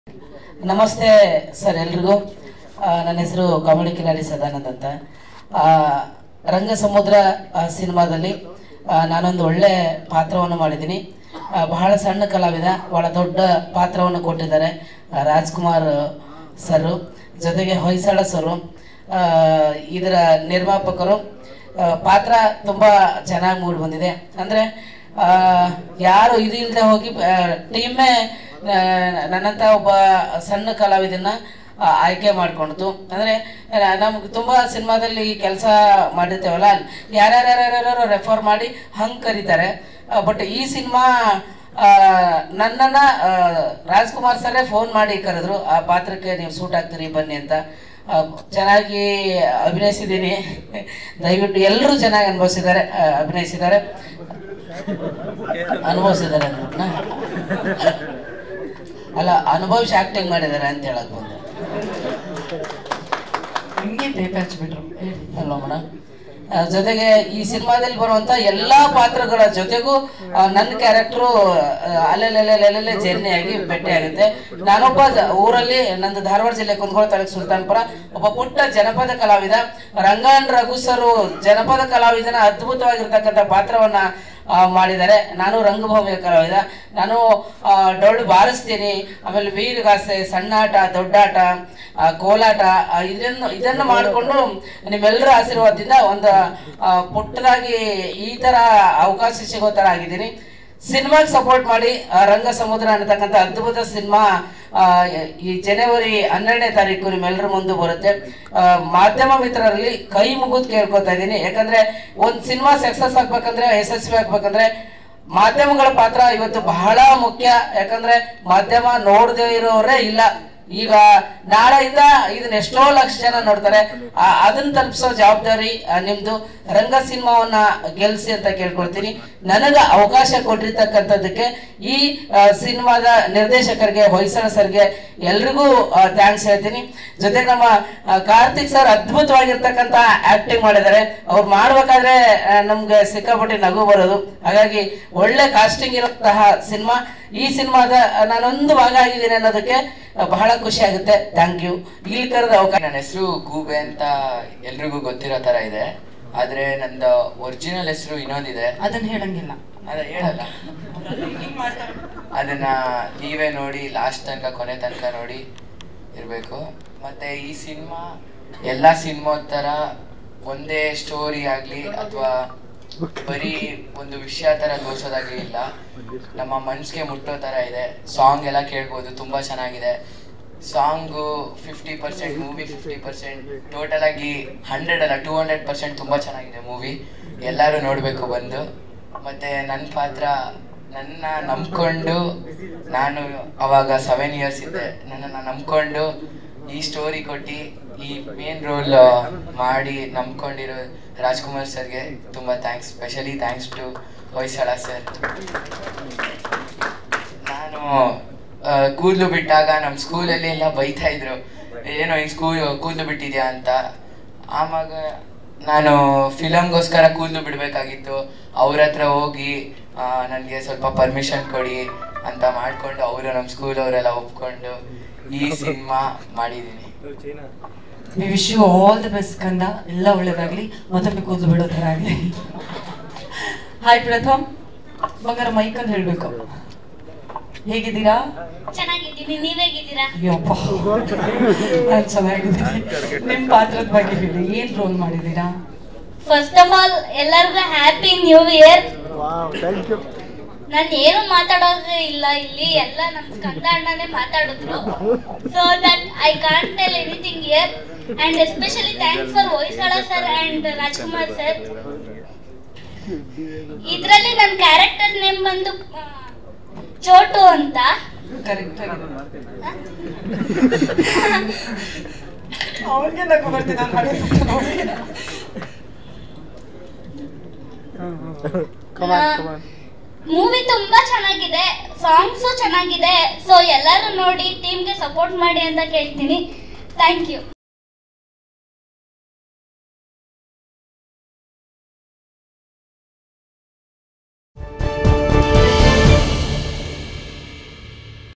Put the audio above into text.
ನಮಸ್ತೆ ಸರ್ ಎಲ್ರಿಗೂ ಆ, ನನ್ನ ಹೆಸರು ಕಾಮಿಡಿ ಕಿಲಾಡಿ ಸದಾನಂದ್ ಅಂತ ಆ, ರಂಗ ಸಮುದ್ರ ಆ, ಸಿನಿಮಾದಲ್ಲಿ ಆ, ನಾನೊಂದು ಒಳ್ಳೆ ಪಾತ್ರವನ್ನು ಮಾಡಿದ್ದೀನಿ ಆ, ಬಹಳ ಸಣ್ಣ ಕಲಾವಿದ ಬಹಳ ದೊಡ್ಡ ಪಾತ್ರವನ್ನು ಕೊಟ್ಟಿದ್ದಾರೆ ಆ, ರಾಜ್ಕುಮಾರ್ ಸರು ಜೊತೆಗೆ ಹೊಯ್ಸಳ ಸರು ಆ, ಇದರ ನಿರ್ಮಾಪಕರು ಆ, ಪಾತ್ರ ತುಂಬ ಚೆನ್ನಾಗಿ ಮೂಡಿ ಬಂದಿದೆ ಅಂದರೆ ಯಾರು ಇದು ಇಲ್ಲದೆ ಹೋಗಿ ಟೀಮೇ ನನ್ನಂಥ ಒಬ್ಬ ಸಣ್ಣ ಕಲಾವಿದನ್ನ ಆ, ಆಯ್ಕೆ ಮಾಡ್ಕೊಳ್ತು ಅಂದರೆ ನಮ್ಗೆ ತುಂಬ ಸಿನಿಮಾದಲ್ಲಿ ಕೆಲಸ ಮಾಡಿರ್ತೇವಲ್ಲ ಯಾರ್ಯಾರ್ಯಾರ್ಯಾರು ರೆಫರ್ ಮಾಡಿ ಹಂಗೆ ಕರೀತಾರೆ ಬಟ್ ಈ ಸಿನಿಮಾ ನನ್ನನ್ನು ರಾಜ್ಕುಮಾರ್ ಸರೇ ಫೋನ್ ಮಾಡಿ ಕರೆದ್ರು ಆ ಪಾತ್ರಕ್ಕೆ ನೀವು ಸೂಟ್ ಆಗ್ತೀರಿ ಬನ್ನಿ ಅಂತ ಆ, ಚೆನ್ನಾಗಿ ಅಭಿನಯಿಸಿದ್ದೀನಿ ದಯವಿಟ್ಟು ಎಲ್ಲರೂ ಚೆನ್ನಾಗಿ ಅನುಭವಿಸಿದ್ದಾರೆ ಆ, ಅಭಿನಯಿಸಿದ್ದಾರೆ ಅನುಭವಿಸಿದ್ದಾರೆ ಅನ್ನೋದ್ನ ಅಲ್ಲ ಅನುಭವಿಸಿ ಆಕ್ಟಿಂಗ್ ಮಾಡಿದ್ದಾರೆ ಅಂತ ಹೇಳಕ್ ಬಂದೆ ಹಂಗೆ ಟೇಪ್ ಹಚ್ಬಿಟ್ರು ಹೇಳಿ ಅಲ್ವಾ ಮೇಡಮ್ ಜೊತೆಗೆ ಈ ಸಿನಿಮಾದಲ್ಲಿ ಬರುವಂತ ಎಲ್ಲಾ ಪಾತ್ರಗಳ ಜೊತೆಗೂ ಆ, ನನ್ನ ಕ್ಯಾರೆಕ್ಟರು ಅಲ್ಲೆಲ್ಲೆಲ್ಲೆಲ್ಲೆಲ್ಲೆ ಜರ್ನಿ ಆಗಿ ಭೇಟಿ ಆಗುತ್ತೆ ನಾನೊಬ್ಬ ಜ- ಊರಲ್ಲಿ ನಂದು ಧಾರವಾಡ ಜಿಲ್ಲೆ ಕುಂದಗೋಳ ತಾಲೂಕು ಸುಲ್ತಾನ್ಪುರ ಒಬ್ಬ ಪುಟ್ಟ ಜನಪದ ಕಲಾವಿದ ರಂಗನ್ ರಘು ಸರು ಜನಪದ ಕಲಾವಿದನ ಅದ್ಭುತವಾಗಿರ್ತಕ್ಕಂಥ ಪಾತ್ರವನ್ನ ಆ, ಮಾಡಿದ್ದಾರೆ ನಾನು ರಂಗಭೂಮಿಯ ಕಲಾವಿದ ನಾನು ಆ, ಡೊಳ್ಳು ಬಾರಿಸ್ತೀನಿ ಆಮೇಲೆ ವೀರಗಾಸೆ ಸಣ್ಣಾಟ ದೊಡ್ಡಾಟ ಆ, ಕೋಲಾಟ ಆ, ಇದನ್ನು ಇದನ್ನು ಮಾಡಿಕೊಂಡು ನಿಮ್ಮೆಲ್ಲರ ಆಶೀರ್ವಾದದಿಂದ ಒಂದು ಆ, ಪುಟ್ಟದಾಗಿ ಈ ತರ ಅವಕಾಶ ಸಿಗೋ ತರ ಆಗಿದ್ದೀನಿ ಸಿನಿಮಾಗೆ ಸಪೋರ್ಟ್ ಮಾಡಿ ಆ, ರಂಗ ಸಮುದ್ರ ಅನ್ನತಕ್ಕಂಥ ಅದ್ಭುತ ಸಿನಿಮಾ ಆ, ಈ ಜನವರಿ ಹನ್ನೆರಡನೇ ತಾರೀಕು ನಿಮ್ಮೆಲ್ಲರ ಮುಂದೆ ಬರುತ್ತೆ ಆ, ಮಾಧ್ಯಮ ಮಿತ್ರರಲ್ಲಿ ಕೈ ಮುಗಿದು ಕೇಳ್ಕೊತಾ ಇದ್ದೀನಿ ಯಾಕಂದ್ರೆ ಒಂದು ಸಿನಿಮಾ ಸಕ್ಸಸ್ ಆಗ್ಬೇಕಂದ್ರೆ ಯಶಸ್ವಿ ಆಗ್ಬೇಕಂದ್ರೆ ಮಾಧ್ಯಮಗಳ ಪಾತ್ರ ಇವತ್ತು ಬಹಳ ಮುಖ್ಯ ಯಾಕಂದ್ರೆ ಮಾಧ್ಯಮ ನೋಡದೇ ಇರೋರೇ ಇಲ್ಲ ಈಗ ನಾಳೆಯಿಂದ ಇದನ್ನ ಎಷ್ಟೋ ಲಕ್ಷ ಜನ ನೋಡ್ತಾರೆ ಆ- ಅದನ್ನ ತಲುಪಿಸೋ ಜವಾಬ್ದಾರಿ ಆ, ನಿಮ್ದು ರಂಗ ಸಿನಿಮಾವನ್ನ ಗೆಲ್ಸಿ ಅಂತ ಕೇಳ್ಕೊಳ್ತೀನಿ ನನಗ ಅವಕಾಶ ಕೊಟ್ಟಿರ್ತಕ್ಕಂಥದ್ದಕ್ಕೆ ಈ ಆ, ಸಿನಿಮಾದ ನಿರ್ದೇಶಕರಿಗೆ ಹೊಯ್ಸಳ ಸರ್ಗೆ ಎಲ್ರಿಗೂ ಥ್ಯಾಂಕ್ಸ್ ಹೇಳ್ತೀನಿ ಜೊತೆಗೆ ನಮ್ಮ ಆ, ಕಾರ್ತಿಕ್ ಸರ್ ಅದ್ಭುತವಾಗಿರ್ತಕ್ಕಂಥ ಆಕ್ಟಿಂಗ್ ಮಾಡಿದ್ದಾರೆ ಅವ್ರು ಮಾಡ್ಬೇಕಾದ್ರೆ ಆ, ನಮ್ಗೆ ಸಿಕ್ಕಾಪಟ್ಟೆ ನಗು ಬರೋದು ಹಾಗಾಗಿ ಒಳ್ಳೆ ಕಾಸ್ಟಿಂಗ್ ಇರುವಂತಹ ಸಿನಿಮಾ ಈ ಸಿನಿಮಾದ ನಾನೊಂದು ಭಾಗ ಆಗಿದ್ದೀನಿ ಅನ್ನೋದಕ್ಕೆ ಆ, ಬಹಳ ಖುಷಿ ಆಗುತ್ತೆ ಥ್ಯಾಂಕ್ ಯು ಇಲ್ಲಿ ಕರೆದ ಅವಕಾಶ ನನ್ನ ಹೆಸರು ಗೂಬೆ ಅಂತ ಎಲ್ರಿಗೂ ಗೊತ್ತಿರೋ ತರ ಇದೆ ಆದ್ರೆ ನಂದು ಒರಿಜಿನಲ್ ಹೆಸರು ಇನ್ನೊಂದಿದೆ ಅದನ್ನ ಹೇಳಂಗಿಲ್ಲ ಅದ ಹೇಳಲ್ಲ ಅದನ್ನ ನೀವೇ ನೋಡಿ ಲಾಸ್ಟ್ ತನಕ ಕೊನೆ ತನಕ ನೋಡಿ ಇರಬೇಕು ಮತ್ತೆ ಈ ಸಿನಿಮಾ ಎಲ್ಲ ಸಿನಿಮಾ ತರ ಒಂದೇ ಸ್ಟೋರಿ ಆಗ್ಲಿ ಅಥವಾ ಬರೀ ಒಂದು ವಿಷಯ ತರ ತೋರ್ಸೋದಾಗ್ಲಿ ಇಲ್ಲ ನಮ್ಮ ಮನ್ಸಿಗೆ ಮುಟ್ಟೋ ತರ ಇದೆ ಸಾಂಗ್ ಎಲ್ಲ ಕೇಳ್ಬೋದು ತುಂಬಾ ಚೆನ್ನಾಗಿದೆ song fifty percent movie fifty percent total ಆಗಿ ಹಂಡ್ರೆಡ್ ಅಲ್ಲ ಟೂ ಹಂಡ್ರೆಡ್ ಪರ್ಸೆಂಟ್ ತುಂಬಾ ಚೆನ್ನಾಗಿದೆ ಮೂವಿ ಎಲ್ಲರೂ ನೋಡಬೇಕು ಬಂದು ಮತ್ತೆ ನನ್ನ ಪಾತ್ರ ನನ್ನ ನಂಬ್ಕೊಂಡು ನಾನು ಅವಾಗ ಸೆವೆನ್ ಇಯರ್ಸ್ ಇದ್ದೆ ನನ್ನನ್ನು ನಂಬ್ಕೊಂಡು ಈ ಸ್ಟೋರಿ ಕೊಟ್ಟು ಈ ಮೇನ್ ರೋಲ್ ಮಾಡಿ ನಂಬ್ಕೊಂಡಿರೋ ರಾಜ್ಕುಮಾರ್ ಸರ್ಗೆ ತುಂಬ thanks specially thanks to Hoysala sir ನಾನು ಆ, ಕೂದ್ಲು ಬಿಟ್ಟಾಗ ನಮ್ಮ ಸ್ಕೂಲಲ್ಲಿ ಎಲ್ಲ ಬೈತಾ ಇದ್ರು ಏನೋ ಈ ಸ್ಕೂಲ್ ಕೂದ್ಲು ಬಿಟ್ಟಿದ್ಯಾ ಅಂತ ಆವಾಗ ನಾನು ಫಿಲಮ್ಗೋಸ್ಕರ ಕೂದಲು ಬಿಡಬೇಕಾಗಿತ್ತು ಅವ್ರ ಹತ್ರ ಹೋಗಿ ನನಗೆ ಸ್ವಲ್ಪ ಪರ್ಮಿಷನ್ ಕೊಡಿ ಅಂತ ಮಾಡಿಕೊಂಡು ಅವರು ನಮ್ಮ ಸ್ಕೂಲ್ ಅವರೆಲ್ಲ ಒಪ್ಕೊಂಡು ಈ ಸಿನಿಮಾ ಮಾಡಿದ್ದೀನಿ we wish you all the best ಕಂದ ಎಲ್ಲ ಒಳ್ಳೇದಾಗ್ಲಿ ಮತ್ತೊಮ್ಮೆ ಕೂದಲು ಬಿಡೋ ಥರ ಆಗಲಿ ಹಾಯ್ ಪ್ರಥಮ್ ಬಂಗಾರ ಮೈಕ್ ಅಂತ ಹೇಳ್ಬೇಕು ಹೇಗಿದ್ದೀರಾ ಚೆನ್ನಾಗಿದ್ದೀನಿ ನೀವೇಗಿದ್ದೀರಾ ಅಯ್ಯಪ್ಪ ನಾನು ಚೆನ್ನಾಗಿದ್ದೀನಿ ನಿಮ್ಮ ಪಾತ್ರದ ಬಗ್ಗೆ ಹೇಳಿ ಏನ್ ರೋಲ್ ಮಾಡಿದ್ದೀರಾ ಫಸ್ಟ್ ಆಫ್ ಆಲ್ ಎಲ್ಲರಿಗೂ ಹ್ಯಾಪಿ ನ್ಯೂ ಇಯರ್ ನಾನು ಏನು ಮಾತಾಡೋದು ಇಲ್ಲ ಇಲ್ಲಿ ಎಲ್ಲ ನಮ್ಮ ಸ್ಕಂದ ಅಣ್ಣನೇ ಮಾತಾಡಿದ್ರು so that I can't tell anything here and especially thanks for Hoysala sir and Rajkumar sir ಇದರಲ್ಲಿ ನನ್ನ ಕ್ಯಾರೆಕ್ಟರ್ ನೇಮ್ ಬಂದು ಆ, ಚೋಟು ಅಂತ ಕರೆಕ್ಟ್ ಆಗಿದೆ ಅವ್ರಿಗೆ ನಗು ಬರ್ತಿದೆ ಅವ್ನ್ ಮನೆ ಸುತ್ತ ನೋಡಿ. ಮೂವಿ ತುಂಬಾ ಚೆನ್ನಾಗಿದೆ ಸಾಂಗ್ಸು ಚೆನ್ನಾಗಿದೆ ಸೊ ಎಲ್ಲರೂ ನೋಡಿ ಟೀಮ್ಗೆ ಸಪೋರ್ಟ್ ಮಾಡಿ ಅಂತ ಕೇಳ್ತೀನಿ ಥ್ಯಾಂಕ್ ಯು